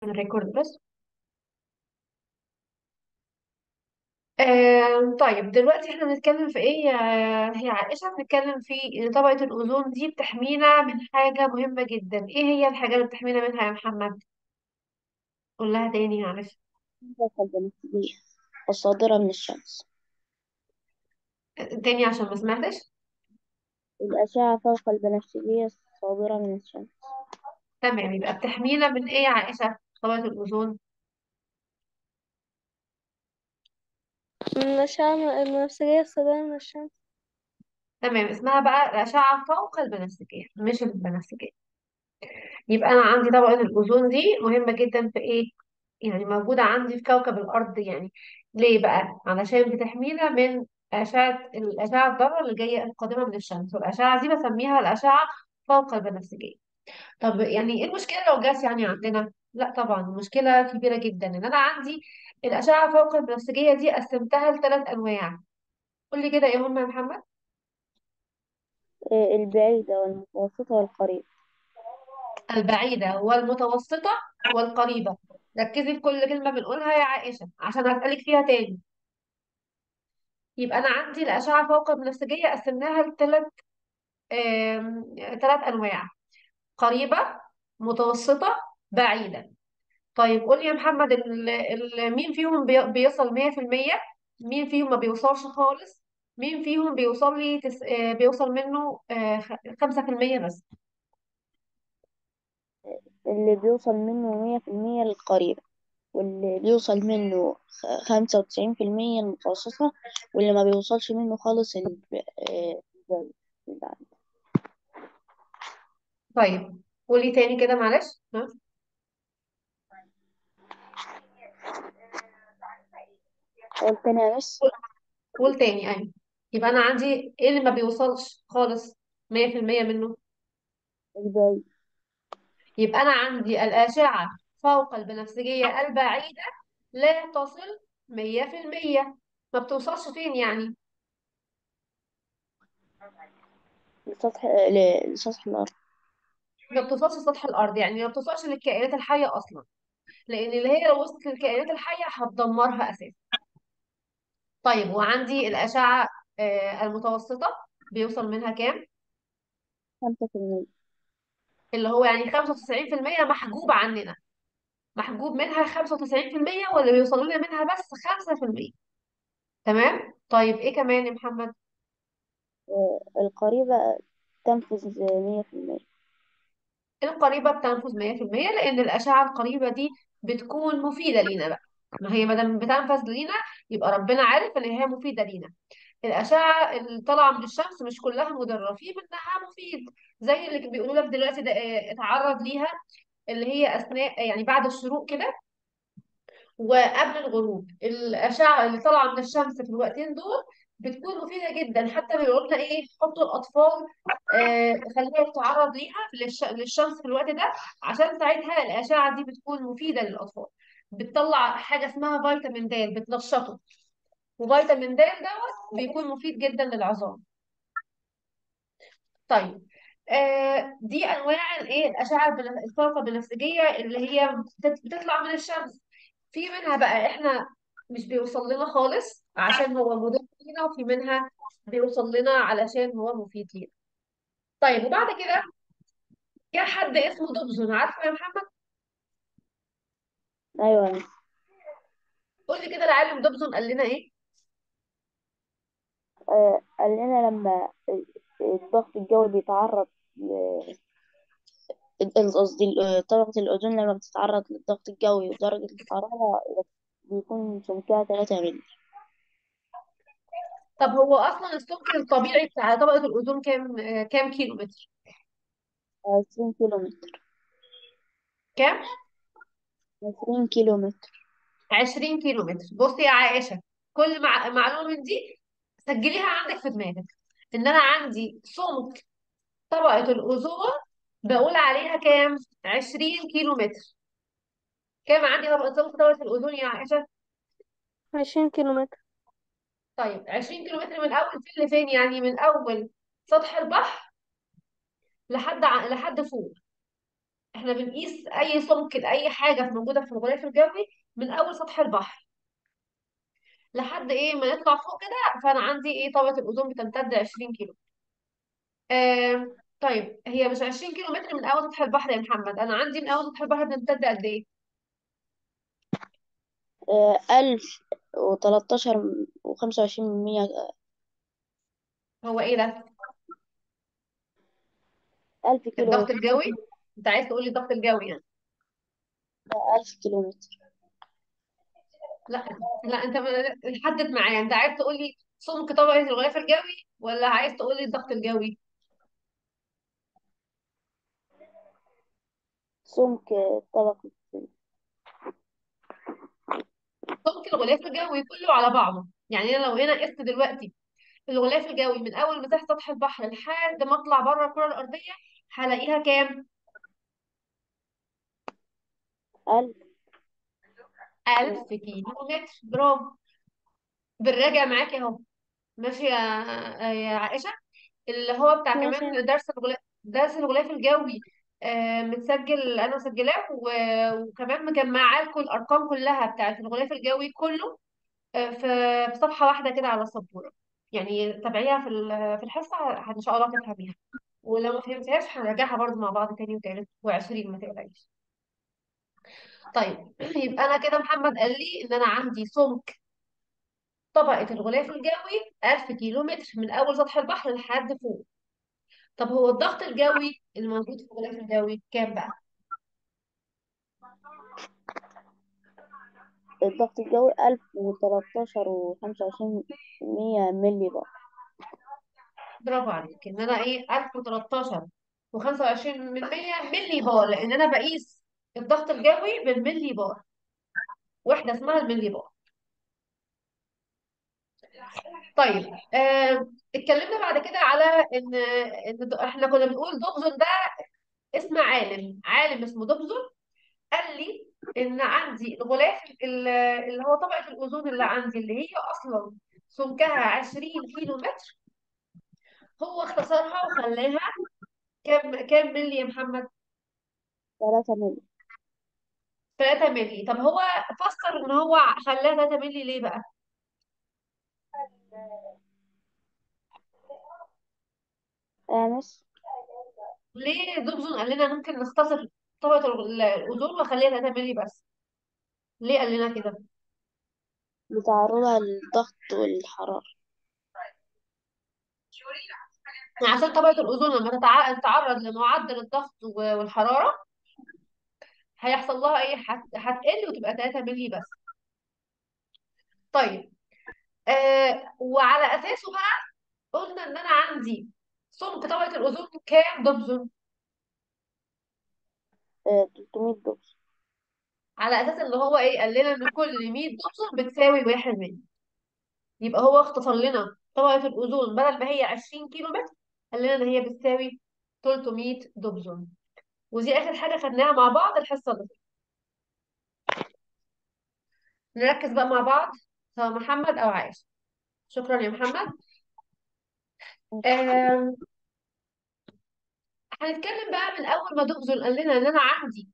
الريكورد بس آه طيب دلوقتي احنا بنتكلم في ايه يا هي عائشة بنتكلم في ان طبقة الأوزون دي بتحمينا من حاجة مهمة جدا ايه هي الحاجة اللي بتحمينا منها يا محمد قول لها تاني معلش الطاقة البنفسجية الصادرة من الشمس آه، تاني عشان ما سمعتش الأشعة فوق البنفسجية الصادرة من الشمس تمام يبقى بتحمينا من ايه يا عائشة طبقة الأوزون من الأشعة البنفسجية الصادرة من الشمس تمام اسمها بقى الأشعة فوق البنفسجية مش البنفسجية يبقى أنا عندي طبقة الأوزون دي مهمة جدا في إيه؟ يعني موجودة عندي في كوكب الأرض يعني ليه بقى؟ علشان بتحمينا من أشعة الأشعة الضارة اللي جاية القادمة من الشمس والأشعة دي بسميها الأشعة فوق البنفسجية طب يعني إيه المشكلة لو جات يعني عندنا؟ لا طبعا مشكلة كبيرة جدا إن أنا عندي الأشعة فوق البنفسجية دي قسمتها لثلاث أنواع قول لي كده إيه هم يا محمد؟ آه، البعيدة والمتوسطة والقريبة البعيدة والمتوسطة والقريبة ركزي في كل كلمة بنقولها يا عائشة عشان هسألك فيها تاني يبقى أنا عندي الأشعة فوق البنفسجية قسمناها لثلاث ثلاث أنواع قريبة متوسطة بعيدة طيب قول لي يا محمد ال... ال... مين فيهم بي... بيوصل 100% مين فيهم ما بيوصلش خالص مين فيهم بيوصل لي تس... آه، بيوصل منه آه، خ- 5% بس اللي بيوصل منه مية في المية القريبة واللي بيوصل منه خمسة وتسعين في المية المتوسطة واللي ما بيوصلش منه خالص الب- آه، البعيد طيب قولي تاني كده معلش ها؟ قلت أنا يا مس قول تاني ايوه يبقى انا عندي ايه اللي ما بيوصلش خالص 100% منه البعيد يبقى انا عندي الاشعه فوق البنفسجيه البعيده لا تصل 100% ما بتوصلش فين يعني لسطح ل- لسطح الأرض ما بتوصلش لسطح الارض يعني ما بتوصلش للكائنات الحيه اصلا لان اللي هي لو وصلت للكائنات الحيه هتدمرها اساسا طيب وعندي الاشعه آه، المتوسطه بيوصل منها كام خمسة في المية اللي هو يعني 95% محجوب عننا محجوب منها 95% واللي بيوصل لنا منها بس 5% تمام طيب ايه كمان يا محمد آه، القريبة تنفذ مية في المية القريبة بتنفذ 100% لأن الأشعة القريبة دي بتكون مفيدة لينا بقى ما هي ما دام بتنفذ لينا يبقى ربنا عارف ان هي مفيدة لينا الأشعة اللي طالعة من الشمس مش كلها مضرة في منها مفيد زي اللي بيقولوا لك دلوقتي ده اه، اتعرض ليها اللي هي أثناء يعني بعد الشروق كده وقبل الغروب الأشعة اللي طالعة من الشمس في الوقتين دول بتكون مفيدة جدا حتى بيقولوا لنا إيه حطوا الأطفال آه خليها تتعرض ليها للش... للشمس في الوقت ده عشان ساعتها الأشعة دي بتكون مفيدة للأطفال بتطلع حاجة اسمها فيتامين د بتنشطه وفيتامين د دوت بيكون مفيد جدا للعظام طيب آه دي انواع الايه الاشعه البن- الطاقه البنفسجيه اللي هي بتت- بتطلع من الشمس في منها بقى احنا مش بيوصل لنا خالص عشان هو مضر لينا وفي منها بيوصل لنا علشان هو مفيد لينا طيب وبعد كده جه حد اسمه دوبزون عارفه يا محمد أيوة قول لي كده العالم دوبزون قال لنا ايه آه، قال لنا لما الضغط الجوي بيتعرض ل- قصدي ال- طبقة الأوزون لما بتتعرض للضغط الجوي ودرجة الحرارة بيكون سمكها 3 مللي طب هو اصلا السمك الطبيعي بتاع طبقه الاوزون كام آه، كام كيلو متر 20 كيلو متر كام 20 كيلو متر 20 كيلو متر بصي يا عائشه كل مع... معلومه من دي سجليها عندك في دماغك ان انا عندي سمك طبقة الأوزون بقول عليها كام؟ 20 كيلو متر كام عندي طبقة سمك طبقة الأوزون يا عائشة؟ عشرين كيلو متر طيب 20 كيلو متر من أول فين لفين يعني من أول سطح البحر لحد ع... لحد فوق احنا بنقيس اي سمك لاي حاجه موجوده في الغلاف الجوي من اول سطح البحر لحد ايه ما نطلع فوق كده فانا عندي ايه طبقه الاوزون بتمتد 20 كيلو آه طيب هي مش 20 كيلو متر من اول سطح البحر يا محمد انا عندي من اول سطح البحر بتمتد قد ايه آه، ألف وتلاتاشر وخمسة وعشرين من مية هو ايه ده ألف كيلو الضغط متر الجوي انت عايز تقول لي الضغط الجوي يعني ألف كيلو متر لا لا انت م- حدد معايا انت عايز تقول لي سمك طبقه الغلاف الجوي ولا عايز تقول لي الضغط الجوي سمك طبقة سمك الغلاف الجوي كله على بعضه يعني انا لو هنا قست دلوقتي الغلاف الجوي من اول مساحه سطح البحر لحد ما اطلع بره الكره الارضيه هلاقيها كام ألف 1000 كيلو متر برافو بالراجع معاكي اهو ماشي يا يا عائشه اللي هو بتاع ماشي كمان درس الغلاف درس الغلاف الجوي آه، متسجل انا مسجلاه و- وكمان مجمعه لكم الارقام كلها بتاعت الغلاف الجوي كله آه، في في صفحه واحده كده على السبوره يعني تابعيها في ال- في الحصه ه- ان شاء الله تفهميها ولو ما فهمتهاش هنراجعها برضو مع بعض تاني وتالت وعشرين ما تقلقيش طيب يبقى انا كده محمد قال لي ان انا عندي سمك طبقه الغلاف الجوي 1000 كيلو متر من اول سطح البحر لحد فوق طب هو الضغط الجوي الموجود في الغلاف الجوي كام بقى الضغط الجوي ألف وتلاتاشر وخمسة وعشرين من مية ملي بار برافو عليك ان انا ايه 1013 و25 من 100 ملي بار لان انا بقيس الضغط الجوي بالملي بار وحده اسمها الملي بار طيب آه اتكلمنا بعد كده على ان ان د- احنا كنا بنقول دوبزون ده اسم عالم عالم اسمه دوبزون قال لي ان عندي الغلاف ال- اللي هو طبقه الاوزون اللي عندي اللي هي اصلا سمكها 20 كيلو متر هو اختصرها وخلاها كام كام ملي يا محمد تلاتة ملي 3 مللي طب هو فسر ان هو خلاها 3 مللي ليه بقى آه مش ليه دوبزون قال لنا ممكن نختصر طبقة ال- الأوزون وخليها 3 مللي بس ليه قال لنا كده بتعرضها للضغط والحرارة يعني عشان طبقة الأوزون لما تتع- تتعرض لمعدل الضغط و- والحرارة هيحصل لها ايه هت- هتقل وتبقى 3 مللي بس طيب آه وعلى أساسه بقى قلنا ان انا عندي سمك طبقة الأوزون كام دوبزون آه تلتمية دوبس على أساس ان هو ايه قال لنا ان كل 100 دوبزون بتساوي 1 مللي يبقى هو اختصر لنا طبقة الأوزون بدل ما هي 20 كيلو متر قال لنا إن هي بتساوي 300 دبزون ودي آخر حاجة خدناها مع بعض الحصة دي نركز بقى مع بعض سواء محمد أو عائشة شكرا يا محمد آم، هنتكلم بقى من أول ما دبزون قال لنا إن أنا عندي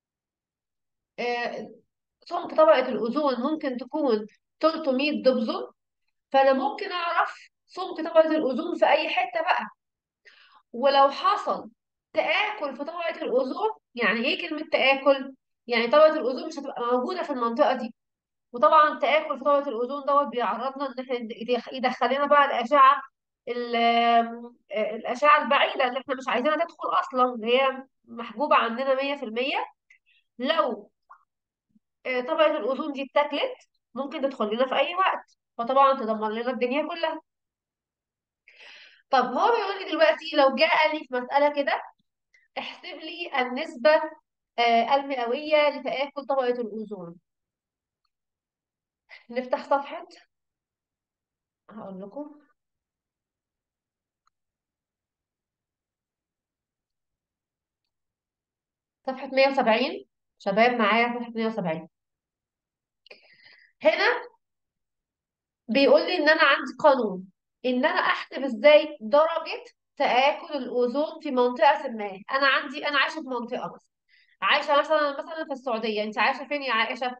آه، سمك طبقة الأوزون ممكن تكون 300 دبزون فأنا ممكن أعرف سمك طبقة الأوزون في أي حتة بقى ولو حصل تآكل في طبقة الأوزون يعني إيه كلمة تآكل؟ يعني طبقة الأوزون مش هتبقى موجودة في المنطقة دي وطبعا تآكل في طبقة الأوزون دوت بيعرضنا إن إحنا يدخ- يدخلنا بقى الأشعة ال- آم، آه، الأشعة البعيدة اللي إحنا مش عايزينها تدخل أصلا اللي هي محجوبة عندنا 100% لو آه، طبقة الأوزون دي اتاكلت ممكن تدخل لنا في أي وقت فطبعا تدمر لنا الدنيا كلها طب هو بيقول لي دلوقتي لو جه قال لي في مسألة كده احسب لي النسبة آه، المئوية لتآكل طبقة الأوزون نفتح صفحة هقول لكم صفحة 170 شباب معايا صفحة 170 هنا بيقول لي إن أنا عندي قانون إن أنا أحسب إزاي درجة تآكل الأوزون في منطقة ما أنا عندي أنا عايشة في منطقة مثلا عايشه مثلا مثلا في السعوديه انت عايشه فين يا عائشه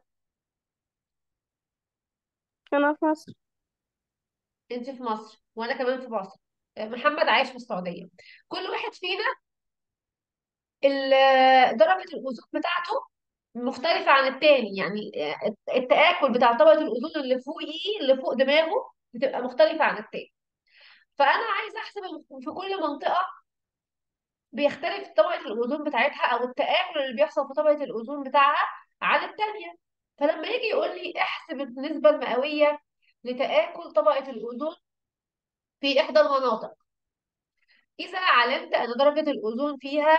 أنا في مصر انت في مصر وانا كمان في مصر محمد عايش في السعوديه كل واحد فينا ال- درجه الاوزون بتاعته مختلفه عن التاني يعني التآكل بتاع طبقه الاوزون اللي فوقيه اللي فوق دماغه بتبقى مختلفه عن التاني فانا عايزه احسب في كل منطقه بيختلف طبقه الاوزون بتاعتها او التآكل اللي بيحصل في طبقه الاوزون بتاعها عن التانيه فلما يجي يقول لي احسب النسبه المئويه لتآكل طبقه الاوزون في احدى المناطق إذا علمت أن درجة الأوزون فيها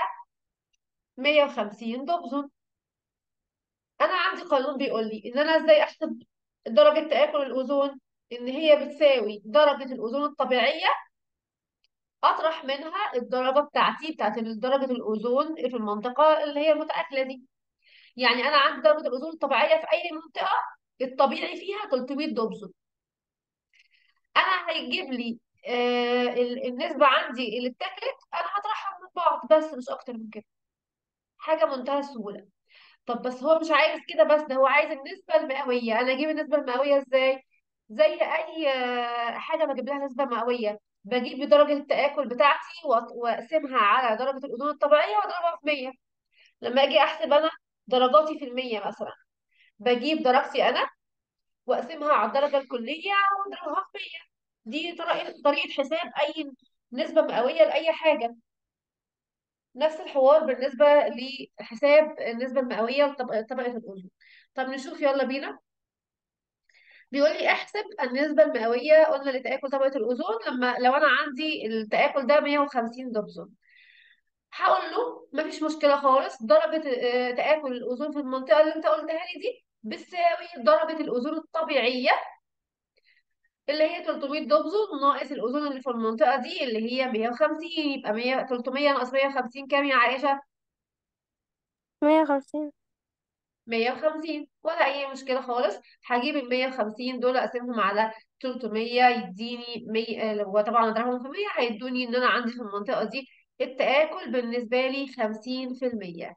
150 دبزون أنا عندي قانون بيقول لي إن أنا إزاي أحسب درجة تآكل الأوزون إن هي بتساوي درجة الأوزون الطبيعية أطرح منها الدرجة بتاعتي بتاعت درجة الأوزون في المنطقة اللي هي المتآكلة دي يعني أنا عندي درجة الأوزون الطبيعية في أي منطقة الطبيعي فيها 300 دبزون أنا هيجيب لي آه ال- النسبة عندي اللي اتاكلت أنا هطرحها من بعض بس مش أكتر من كده حاجة منتهى السهولة طب بس هو مش عايز كده بس ده هو عايز النسبة المئوية أنا أجيب النسبة المئوية إزاي؟ زي أي آه، حاجة بجيب لها نسبة مئوية بجيب درجة التآكل بتاعتي وأط- وأقسمها على درجة الأذون الطبيعية وأضربها في 100 لما أجي أحسب أنا درجاتي في المية مثلا بجيب درجتي أنا وأقسمها على الدرجة الكلية وأضربها في 100 دي طريقة طريقة حساب أي نسبة مئوية لأي حاجة نفس الحوار بالنسبة لحساب النسبة المئوية لطبقة طبقة الأذن طب نشوف يلا بينا بيقول لي احسب النسبة المئوية قلنا لتآكل طبقة الأوزون لما لو أنا عندي التآكل ده 150 دبزون هقول له مفيش مشكلة خالص درجة آه، تآكل الأوزون في المنطقة اللي أنت قلتها لي دي بتساوي درجة الأوزون الطبيعية اللي هي 300 دبزون ناقص الأوزون اللي في المنطقة دي اللي هي 150 يبقى 100 300 ناقص 150 كام يا عائشة؟ مية وخمسين 150 ولا أي مشكلة خالص هجيب ال 150 دول أقسمهم على 300 يديني 100 وطبعا أضربهم في 100 هيدوني إن أنا عندي في المنطقة دي التآكل بالنسبة لي 50%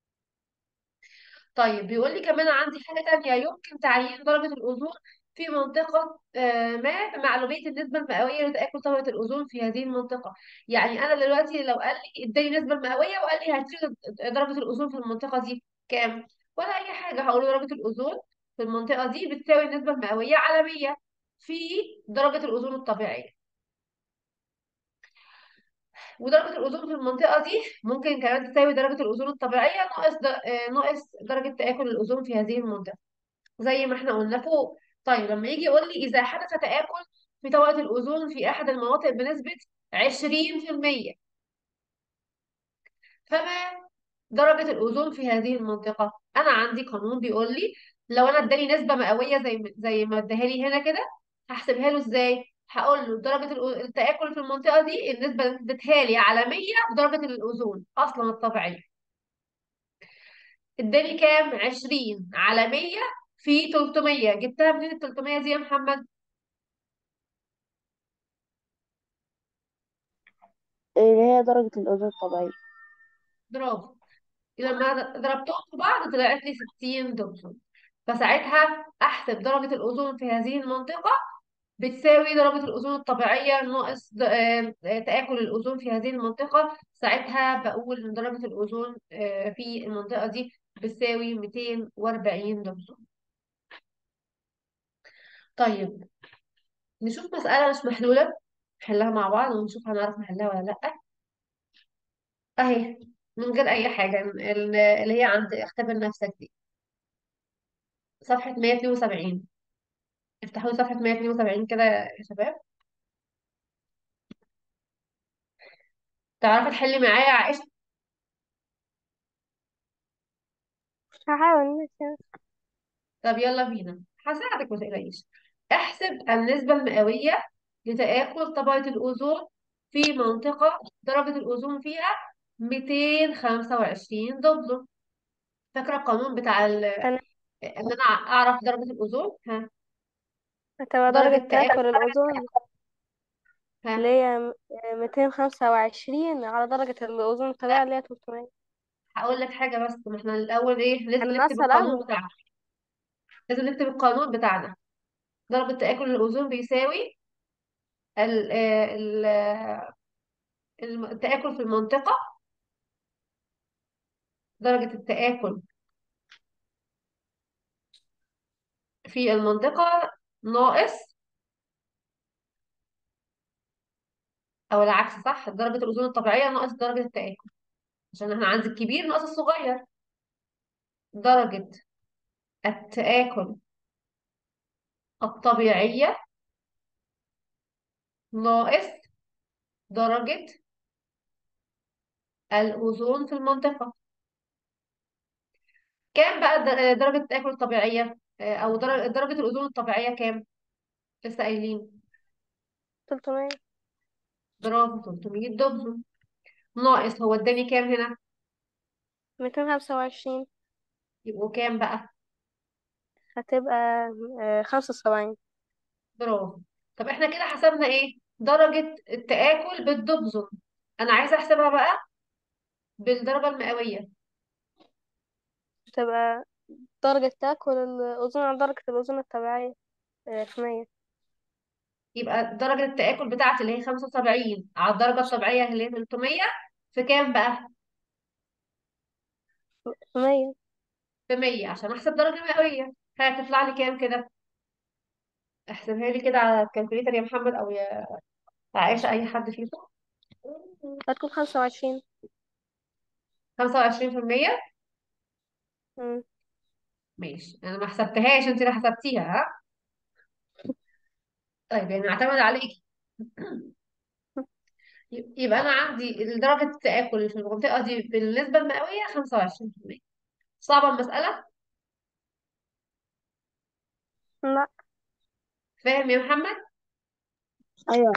طيب بيقول لي كمان عندي حاجة تانية يمكن تعيين درجة الأوزون في منطقة آه، ما بمعلومية النسبة المئوية لتآكل طبقة الأوزون في هذه المنطقة يعني أنا دلوقتي لو قال لي اداني النسبة المئوية وقال لي هتفرض درجة الأوزون في المنطقة دي كام ولا أي حاجة هقول له درجة الأوزون في المنطقة دي بتساوي النسبة المئوية على 100 في درجة الأوزون الطبيعية ودرجة الأوزون في المنطقة دي ممكن كمان تساوي درجة الأوزون الطبيعية ناقص د- آه، ناقص درجة تآكل الأوزون في هذه المنطقة زي ما احنا قلنا فوق طيب لما يجي يقول لي إذا حدث تآكل في طبقة الأوزون في أحد المناطق بنسبة 20% فما درجة الأوزون في هذه المنطقة أنا عندي قانون بيقول لي لو أنا اداني نسبة مئوية زي زي ما اداها لي هنا كده هحسبها له إزاي؟ هقول له درجة الأو- التآكل في المنطقة دي النسبة اللي اديتها لي على 100 درجة الأوزون أصلا الطبيعية اداني كام؟ 20 على 100 في 300 جبتها منين ال 300 دي يا محمد؟ اللي هي درجة الأوزون الطبيعية برافو لما ضربتهم في بعض طلعت لي 60 دبسون فساعتها احسب درجة الأوزون في هذه المنطقة بتساوي درجة الأوزون الطبيعية ناقص د- آه، آه، تآكل الأوزون في هذه المنطقة ساعتها بقول إن درجة الأوزون آه، في المنطقة دي بتساوي 240 دبسون طيب نشوف مسألة مش محلولة نحلها مع بعض ونشوف هنعرف نحلها ولا لأ أهي من غير أي حاجة ال- اللي هي عند اختبر نفسك دي صفحة 172 افتحوا لي صفحة 172 كده يا شباب تعرفي تحلي معايا يا عائشة هحاول ماشي طب يلا بينا هساعدك ما تقلقيش احسب النسبة المئوية لتآكل طبقة الأوزون في منطقة درجة الأوزون فيها 225 دبلوم فاكرة القانون بتاع ال... أنا ان انا اعرف درجة الأوزون ها هتبقى درجة درجة تآكل تآكل الأوزون اللي ها هي ميتين خمسة وعشرين على درجة الأوزون الطبيعية اللي هي تلتمية هقول لك حاجة بس ما احنا الأول ايه لازم انا نكتب ناسيه القانون القهوة بتاعنا لازم نكتب القانون بتاعنا درجة تآكل الأوزون بيساوي ال- آه، ال- آه، الم- التآكل في المنطقة درجة التآكل في المنطقة ناقص أو العكس صح درجة الأوزون الطبيعية ناقص درجة التآكل عشان احنا عندي الكبير ناقص الصغير درجة التآكل الطبيعية ناقص درجة الأوزون في المنطقة كام بقى در- درجة التآكل الطبيعية آه، أو درجة درجة الأوزون الطبيعية كام لسه قايلين 300 برافو 300 دبل ناقص هو اداني كام هنا 225 يبقوا كام بقى هتبقى آه، 75 برافو طب احنا كده حسبنا ايه درجة التآكل بالدبزون انا عايزة احسبها بقى بالدرجة المئوية هتبقى درجة تاكل الأوزون عن درجة الأوزون الطبيعية آه، في 100 يبقى درجة التآكل بتاعتي اللي هي 75 على الدرجة الطبيعية اللي هي 300 في كام بقى في 100 في 100 عشان احسب درجة مئوية هتطلع لي كام كده احسبها لي كده على الكالكوليتر يا محمد او يا عائشة اي حد فيكم هتكون 25 25% مم. ماشي انا ما حسبتهاش انت اللي حسبتيها ها طيب يعني اعتمد عليكي يبقى انا عندي درجة التآكل في المنطقة دي بالنسبة المئوية 25% صعبة المسألة لا فاهم يا محمد ايوه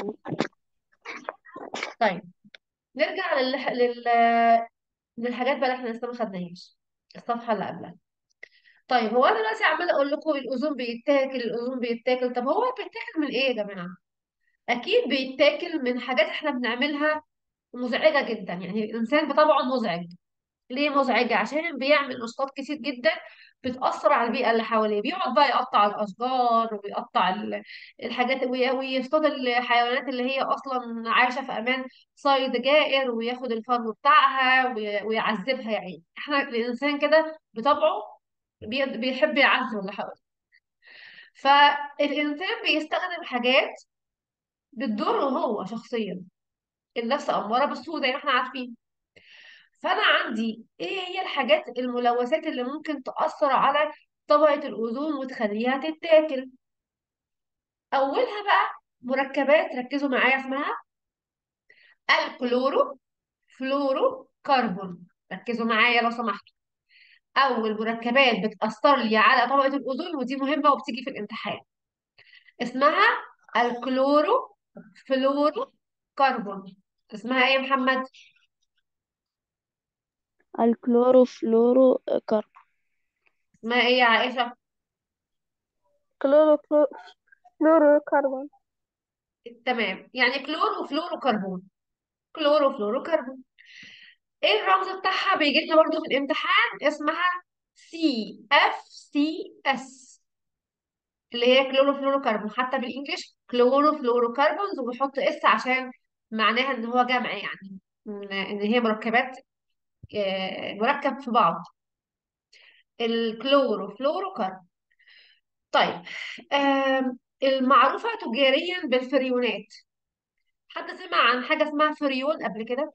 طيب نرجع لل... لل... للحاجات بقى اللي احنا لسه ما خدناهاش الصفحة اللي قبلها طيب هو انا دلوقتي عمالة اقول لكم الاوزون بيتاكل الاوزون بيتاكل طب هو بيتاكل من ايه يا جماعة اكيد بيتاكل من حاجات احنا بنعملها مزعجة جدا يعني الانسان بطبعه مزعج ليه مزعجة عشان بيعمل نشاطات كتير جدا بتأثر على البيئة اللي حواليه بيقعد بقى يقطع الأشجار ويقطع ال- الحاجات وي- ويصطاد الحيوانات اللي هي أصلا عايشة في أمان صيد جائر وياخد الفرو بتاعها وي- ويعذبها يعني احنا الإنسان كده بطبعه بي- بيحب يعذب اللي حواليه فالإنسان بيستخدم حاجات بتضره هو شخصيا النفس أمارة بالسوء زي ما احنا عارفين فانا عندي ايه هي الحاجات الملوثات اللي ممكن تأثر على طبقة الأوزون وتخليها تتاكل اولها بقى مركبات ركزوا معايا اسمها الكلورو فلورو كربون ركزوا معايا لو سمحتوا اول مركبات بتأثر لي على طبقة الأوزون ودي مهمة وبتيجي في الامتحان اسمها الكلورو فلورو كربون اسمها ايه يا محمد الكلوروفلورو كرب اسمها ايه يا عائشة كلورو فلورو كربون تمام يعني كلور وفلور وكربون كلور وفلور وكربون ايه الرمز بتاعها بيجي لنا برضه في الامتحان اسمها سي اف سي اس اللي هي كلوروفلوروكربون حتى بالانجلش كلوروفلوروكربونز وبيحط اس عشان معناها ان هو جمع يعني ان إن هي مركبات آه، مركب في بعض الكلوروفلوروكربون طيب آم، المعروفة تجاريا بالفريونات حد سمع عن حاجة اسمها فريون قبل كده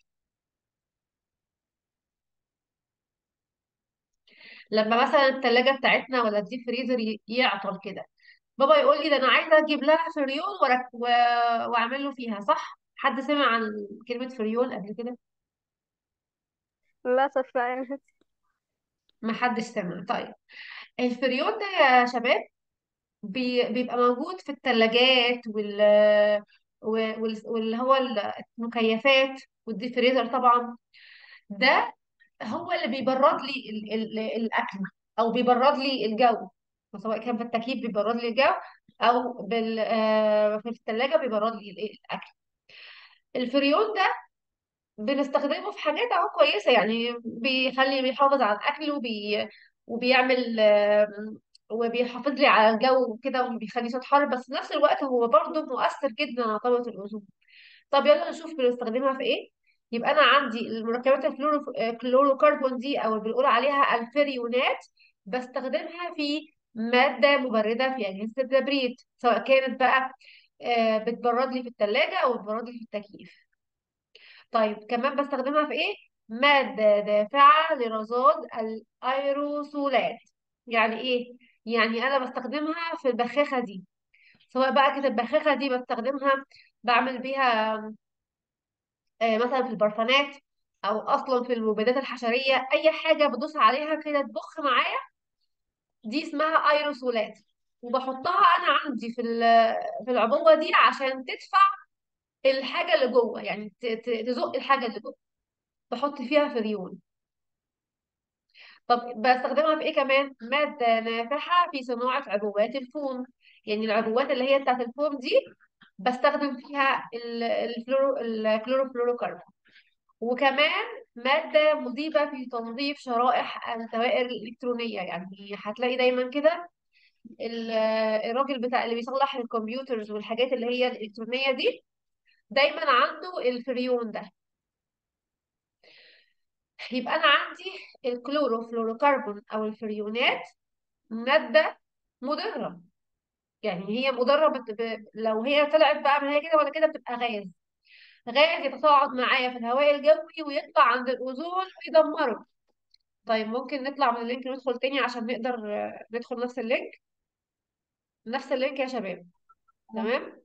لما مثلا التلاجة بتاعتنا ولا الديب فريزر ي- يعطل كده بابا يقول لي ده انا عايزه اجيب لها فريون ورك... و... واعمل له فيها صح حد سمع عن كلمه فريون قبل كده للأسف لا يعني ما حدش سمع طيب الفريون ده يا شباب بي... بيبقى موجود في الثلاجات وال... و- وال... واللي هو المكيفات والديب فريزر طبعا ده هو اللي بيبرد لي ال... ال... الاكل او بيبرد لي الجو سواء كان في التكييف بيبرد لي الجو او بال... آه، في الثلاجه بيبرد لي الاكل الفريون ده بنستخدمه في حاجات اهو كويسة يعني بيخلي بيحافظ على الأكل وبي... وبيعمل آم، وبيحافظ لي على الجو كده وبيخلي صوت حر بس في نفس الوقت هو برضه مؤثر جدا على طبقة الأوزون طب يلا نشوف بنستخدمها في ايه يبقى أنا عندي المركبات الفلوروكربون دي أو اللي بنقول عليها الفيريونات بستخدمها في مادة مبردة في أجهزة التبريد سواء كانت بقى آه، بتبرد لي في الثلاجة أو بتبرد لي في التكييف طيب كمان بستخدمها في ايه مادة دافعة لرذاذ الايروسولات يعني ايه يعني انا بستخدمها في البخاخة دي سواء بقى كانت البخاخة دي بستخدمها بعمل بيها آه، مثلا في البرفانات او اصلا في المبيدات الحشرية اي حاجة بدوس عليها كده تبخ معايا دي اسمها ايروسولات وبحطها انا عندي في ال- في العبوة دي عشان تدفع الحاجة اللي جوه يعني ت- ت- تزق الحاجة اللي جوه بحط فيها فريون طب بستخدمها في ايه كمان مادة نافعة في صناعة عبوات الفوم يعني العبوات اللي هي بتاعت الفوم دي بستخدم فيها ال- الفلورو الكلوروفلوروكربون وكمان مادة مذيبة في تنظيف شرائح الدوائر الإلكترونية يعني هتلاقي دايما كده ال- الراجل بتاع اللي بيصلح الكمبيوترز والحاجات اللي هي الإلكترونية دي دايما عنده الفريون ده يبقى أنا عندي الكلوروفلوروكربون أو الفريونات مادة مضرة يعني هي مضرة بت... ب... لو هي طلعت بقى من هي كده ولا كده بتبقى غاز غاز يتصاعد معايا في الهواء الجوي ويطلع عند الأوزون ويدمره طيب ممكن نطلع من اللينك ندخل تاني عشان نقدر آه، ندخل نفس اللينك نفس اللينك يا شباب تمام